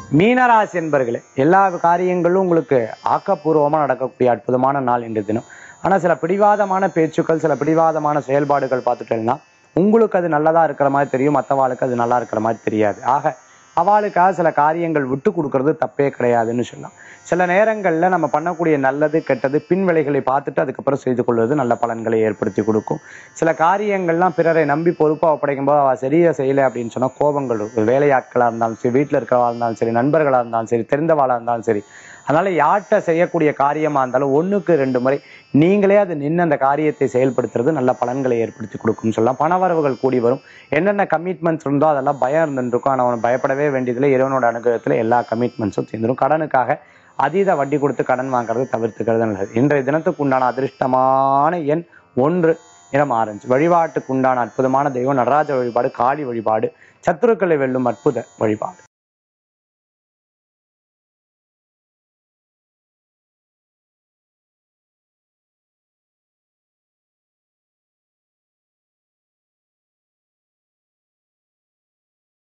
மீனராசி என்பர்களே எல்லா காரியங்களும் உங்களுக்கு ஆக்கப்பூர்வமா நடக்கக்கூடிய அற்புதமான நாள் இன்று தினம் ஆனா சில பிடிவாதமான பேச்சுக்கள் சில பிடிவாதமான செயல்பாடுகள் பார்த்துட்டேன்னா உங்களுக்கு அது நல்லதா இருக்கிற மாதிரி தெரியும் மற்றவாளுக்கு அது நல்லா இருக்கிற மாதிரி தெரியாது ஆக அவளுக்காக சில காரியங்கள் விட்டு கொடுக்கறது தப்பே கிடையாதுன்னு சொல்லலாம் சில நேரங்களில் நம்ம பண்ணக்கூடிய நல்லது கெட்டது பின் விளைகளை பார்த்துட்டு அதுக்கப்புறம் செய்து கொள்வது நல்ல பலன்களை ஏற்படுத்தி கொடுக்கும் சில காரியங்கள்லாம் பிறரை நம்பி பொறுப்பாக ஒப்படைக்கும் போது அவள் சரியா செய்யலை அப்படின்னு சொன்னால் கோபங்கள் இருக்கும் வேலையாட்களாக இருந்தாலும் சரி வீட்டில் இருக்கிறவா இருந்தாலும் சரி நண்பர்களாக இருந்தாலும் சரி தெரிந்தவாளாக இருந்தாலும் சரி அதனால யார்கிட்ட செய்யக்கூடிய காரியமா இருந்தாலும் ஒண்ணுக்கு ரெண்டு முறை நீங்களே அது நின்று அந்த காரியத்தை செயல்படுத்துறது நல்ல பலன்களை ஏற்படுத்தி கொடுக்கும்னு சொல்லலாம் பணவரவுகள் கூடி வரும் என்னென்ன கமிட்மெண்ட்ஸ் இருந்தோ அதெல்லாம் பயம் இருந்துருக்கும் ஆனால் அவனை பயப்படவே வேண்டியதில்லை இறைவனோட அனுகிரகத்தில் எல்லா கமிட்மெண்ட்ஸும் தீர்ந்துடும் கடனுக்காக அதீத வட்டி கொடுத்து கடன் வாங்குறது தவிர்த்துக்கிறது நல்லது இன்றைய தினத்துக்கு உண்டான அதிர்ஷ்டமான எண் ஒன்று நிறம் ஆரஞ்சு வழிபாட்டுக்கு உண்டான அற்புதமான தெய்வம் நடராஜ வழிபாடு காளி வழிபாடு சத்துருக்களை வெல்லும் அற்புத வழிபாடு